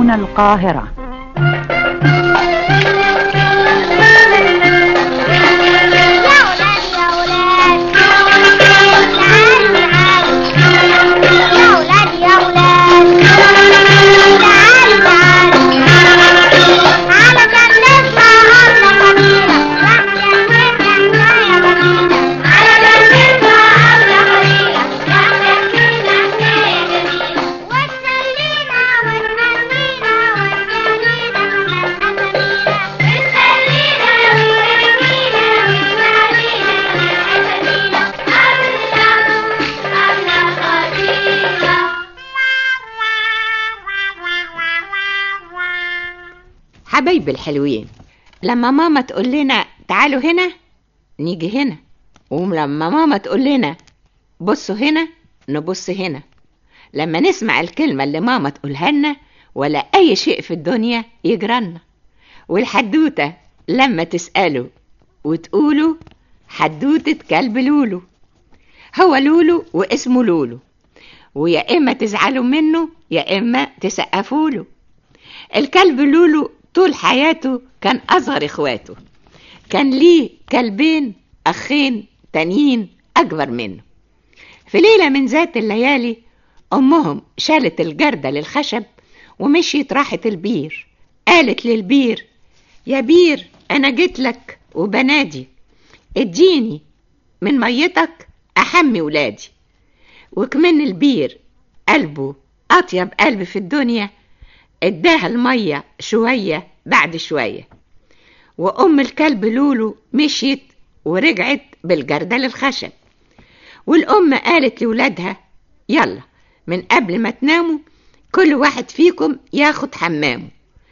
هنا القاهرة يا ولاد يا ولاد تعالوا تعالوا يا ولاد يا ولاد تعالوا تعالوا علشان نسمع أبلة جميلة يحيى كده حكاية جميلة علشان نسمع أبلة جميلة يحيى كده حكاية جميلة وتسلينا وتهنينا وتجارينا كمان أسامينا وتسلينا حبايبي الحلوين لما ماما تقول لنا تعالوا هنا نيجي هنا ولما ماما تقول لنا بصوا هنا نبص هنا لما نسمع الكلمة اللي ماما تقولها لنا ولا أي شيء في الدنيا يجرالنا والحدوتة لما تسألوا وتقولوا حدوتة كلب لولو هو لولو واسمه لولو ويا إما تزعلوا منه يا إما تسقفوا له الكلب لولو طول حياته كان أصغر إخواته كان ليه كلبين أخين تانيين أكبر منه في ليلة من ذات الليالي أمهم شالت الجردة للخشب ومشيت راحت البير قالت للبير يا بير أنا جيت لك وبنادي اديني من ميتك أحمي ولادي وكمان البير قلبه أطيب قلب في الدنيا اداها المية شوية بعد شوية وأم الكلب لولو مشيت ورجعت بالجردة للخشب والأم قالت لولادها يلا من قبل ما تناموا كل واحد فيكم ياخد حمامه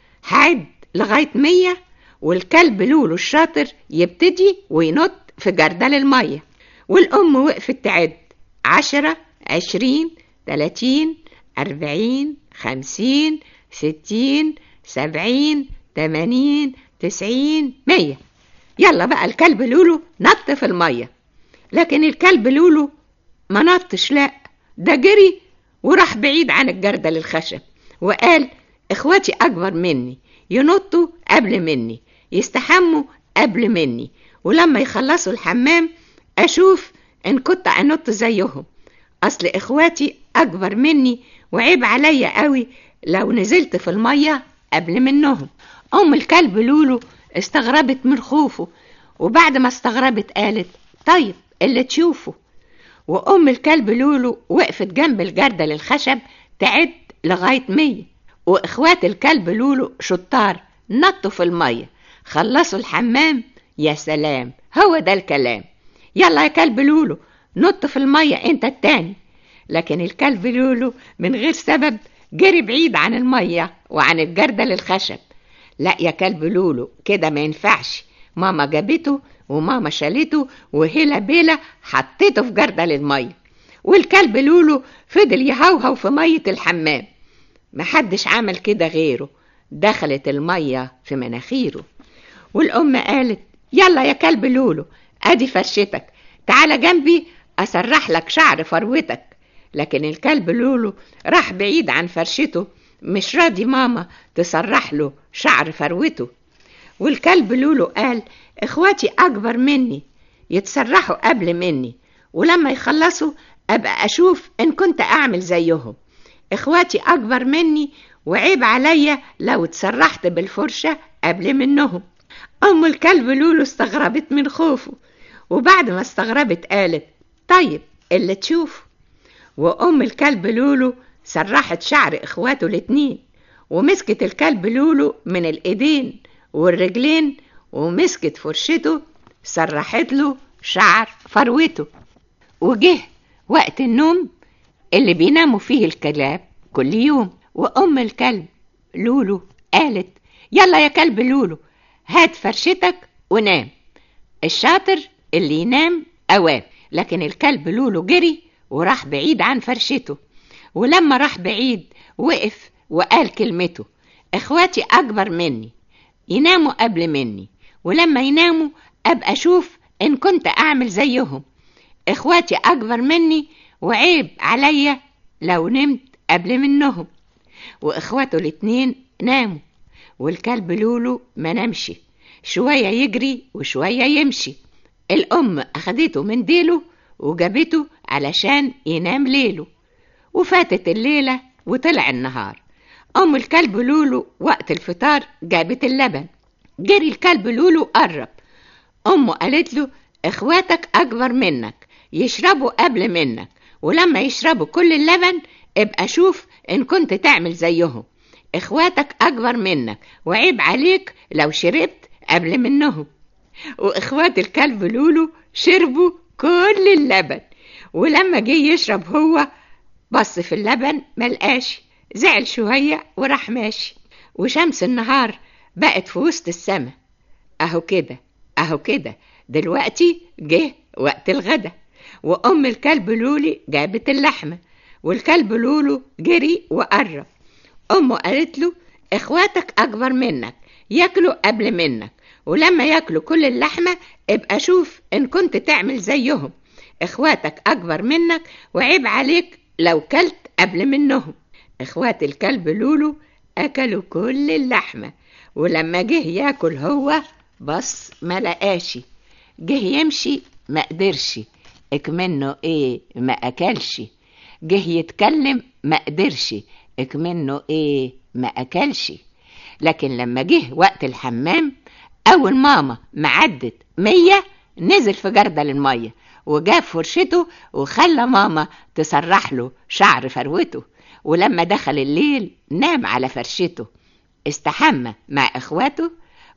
هعد لغاية مية والكلب لولو الشاطر يبتدي وينط في جردل المية والأم وقفت تعد عشرة عشرين تلاتين أربعين خمسين ستين سبعين تمانين تسعين مية يلا بقى الكلب لولو نط في المية لكن الكلب لولو ما نطش لا ده جري وراح بعيد عن الجردل الخشب وقال اخواتي اكبر مني ينطوا قبل مني يستحموا قبل مني ولما يخلصوا الحمام اشوف ان كنت انط زيهم اصل اخواتي اكبر مني وعيب عليا قوي لو نزلت في المية قبل منهم ام الكلب لولو استغربت من خوفه وبعد ما استغربت قالت طيب اللي تشوفه وأم الكلب لولو وقفت جنب الجردل الخشب تعد لغاية مية وإخوات الكلب لولو شطار نطوا في المية خلصوا الحمام يا سلام هو ده الكلام يلا يا كلب لولو نط في المية انت التاني لكن الكلب لولو من غير سبب جري بعيد عن المية وعن الجردل الخشب لا يا كلب لولو كده ما ينفعش ماما جابته وماما شالته وهلا بيلا حطيته في جردل المية والكلب لولو فضل يهوهو في مية الحمام محدش عمل كده غيره دخلت المية في مناخيره والأم قالت يلا يا كلب لولو ادي فرشتك تعالى جنبي اسرح لك شعر فروتك لكن الكلب لولو راح بعيد عن فرشته مش راضي ماما تسرح له شعر فروته والكلب لولو قال اخواتي اكبر مني يتسرحوا قبل مني ولما يخلصوا ابقى اشوف ان كنت اعمل زيهم اخواتي اكبر مني وعيب عليا لو اتسرحت بالفرشة قبل منهم ام الكلب لولو استغربت من خوفه وبعد ما استغربت قالت طيب اللي تشوفه وام الكلب لولو سرحت شعر اخواته الاتنين ومسكت الكلب لولو من الايدين والرجلين ومسكت فرشته سرحت له شعر فروته وجه وقت النوم اللي بيناموا فيه الكلاب كل يوم وأم الكلب لولو قالت يلا يا كلب لولو هات فرشتك ونام الشاطر اللي ينام أوام لكن الكلب لولو جري وراح بعيد عن فرشته ولما راح بعيد وقف وقال كلمته اخواتي أكبر مني يناموا قبل مني ولما يناموا أبقى أشوف إن كنت أعمل زيهم إخواتي أكبر مني وعيب عليا لو نمت قبل منهم وإخواته الاتنين ناموا والكلب لولو ما نامش شوية يجري وشوية يمشي الأم أخدته من ديله وجابته علشان ينام ليله وفاتت الليلة وطلع النهار أم الكلب لولو وقت الفطار جابت اللبن جري الكلب لولو قرب أمه قالت له إخواتك أكبر منك يشربوا قبل منك ولما يشربوا كل اللبن ابقى شوف إن كنت تعمل زيهم إخواتك أكبر منك وعيب عليك لو شربت قبل منهم وإخوات الكلب لولو شربوا كل اللبن ولما جه يشرب هو بص في اللبن ملقاش زعل شوية وراح ماشي وشمس النهار بقت في وسط السما أهو كده أهو كده دلوقتي جه وقت الغدا وأم الكلب لولي جابت اللحمة والكلب لولو جري وقرب أمه قالت له إخواتك أكبر منك ياكلوا قبل منك ولما ياكلوا كل اللحمة ابقى شوف إن كنت تعمل زيهم إخواتك أكبر منك وعيب عليك لو كلت قبل منهم إخوات الكلب لولو أكلوا كل اللحمة ولما جه ياكل هو بص ما لقاش جه يمشي ما قدرش اكمنه ايه ما اكلش جه يتكلم ما قدرش اكمنه ايه ما اكلش لكن لما جه وقت الحمام اول ماما ما عدت مية نزل في جردل المية وجاب فرشته وخلى ماما تسرح له شعر فروته ولما دخل الليل نام على فرشته استحمى مع اخواته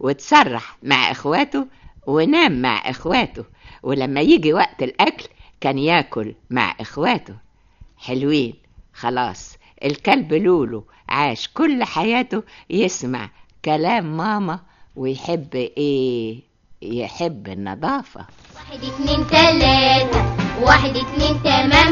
وتسرح مع اخواته ونام مع اخواته ولما يجي وقت الاكل كان ياكل مع اخواته حلوين خلاص الكلب لولو عاش كل حياته يسمع كلام ماما ويحب ايه يحب النظافة واحد اتنين تلاتة واحد اتنين تمام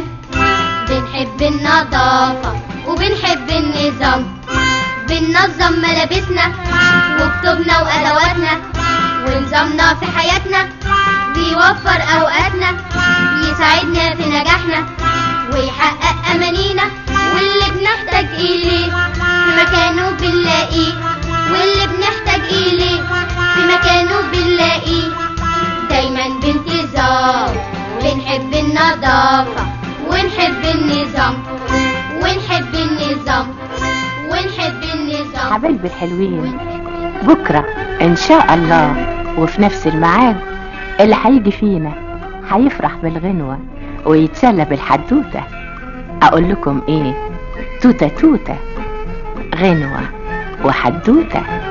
بنحب النظافة وبنحب النظام بننظم ملابسنا وكتبنا وأدواتنا ونظامنا في حياتنا بيوفر أوقاتنا يساعدنا في نجاحنا ويحقق أمانينا واللي بنحتاج إليه في مكانه بنلاقيه واللي بنحتاج إليه في مكانه بنلاقيه دايما بانتظام بنحب النظافة ونحب النظام ونحب النظام ونحب النظام حبايبي الحلوين بكرة إن شاء الله وفي نفس الميعاد اللي هيجي فينا هيفرح بالغنوة ويتسلى بالحدوتة أقول لكم إيه توتة توتة غنوة وحدوتة